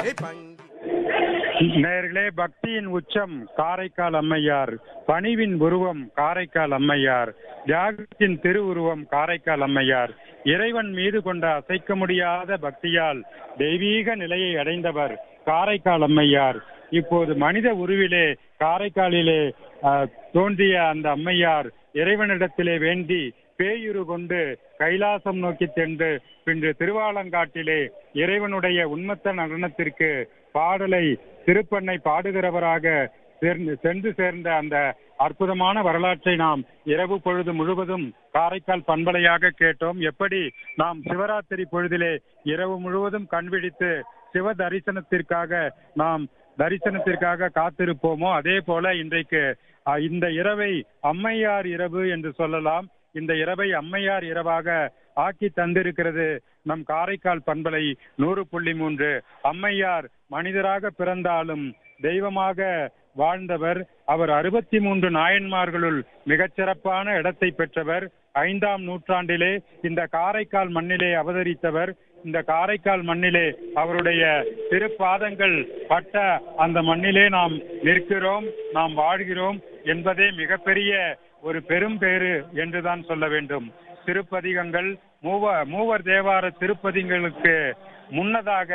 நேர்களே பக்தியின் உச்சம் காரைக்கால் அம்மையார் பணிவின் உருவம் காரைக்கால் அம்மையார் தியாகத்தின் திருவுருவம் காரைக்கால் அம்மையார் இறைவன் மீது கொண்ட அசைக்க முடியாத பக்தியால் தெய்வீக நிலையை அடைந்தவர் காரைக்கால் அம்மையார் இப்போது மனித உருவிலே காரைக்காலிலே அஹ், தோன்றிய அந்த அம்மையார் இறைவனிடத்திலே வேண்டி பேயுரு கொண்டு கைலாசம் நோக்கி சென்று பின்று திருவாலங்காட்டிலே இறைவனுடைய உண்மத்த நடனத்திற்கு பாடலை திருப்பண்ணை பாடுகிறவராக சேர்ந்து- சென்று சேர்ந்த அந்த அற்புதமான வரலாற்றை நாம் இரவு பொழுது முழுவதும் காரைக்கால் பண்பலையாக கேட்டோம் எப்படி நாம் சிவராத்திரி பொழுதிலே இரவு முழுவதும் கண்விழித்து சிவ தரிசனத்திற்காக நாம் தரிசனத்திற்காக காத்திருப்போமோ அதே போல இன்றைக்கு அஹ், இந்த இரவை அம்மையார் இரவு என்று சொல்லலாம் இந்த இரவை அம்மையார் இரவாக ஆக்கி தந்திருக்கிறது நம் காரைக்கால் பண்பலை நூறு புள்ளி மூன்று அம்மையார் மனிதராக பிறந்தாலும் தெய்வமாக வாழ்ந்தவர் அவர் அறுபத்தி மூன்று நாயன்மார்களுள் மிகச்சிறப்பான இடத்தை பெற்றவர் ஐந்தாம் நூற்றாண்டிலே இந்த காரைக்கால் மண்ணிலே அவதரித்தவர் இந்த காரைக்கால் மண்ணிலே அவருடைய திருப்பாதங்கள் பட்ட அந்த மண்ணிலே நாம் நிற்கிறோம் நாம் வாழ்கிறோம் என்பதே மிகப்பெரிய ஒரு பெரும் பேறு என்றுதான் சொல்ல வேண்டும் திருப்பதிகங்கள் மூவ மூவர் தேவார திருப்பதிகளுக்கு முன்னதாக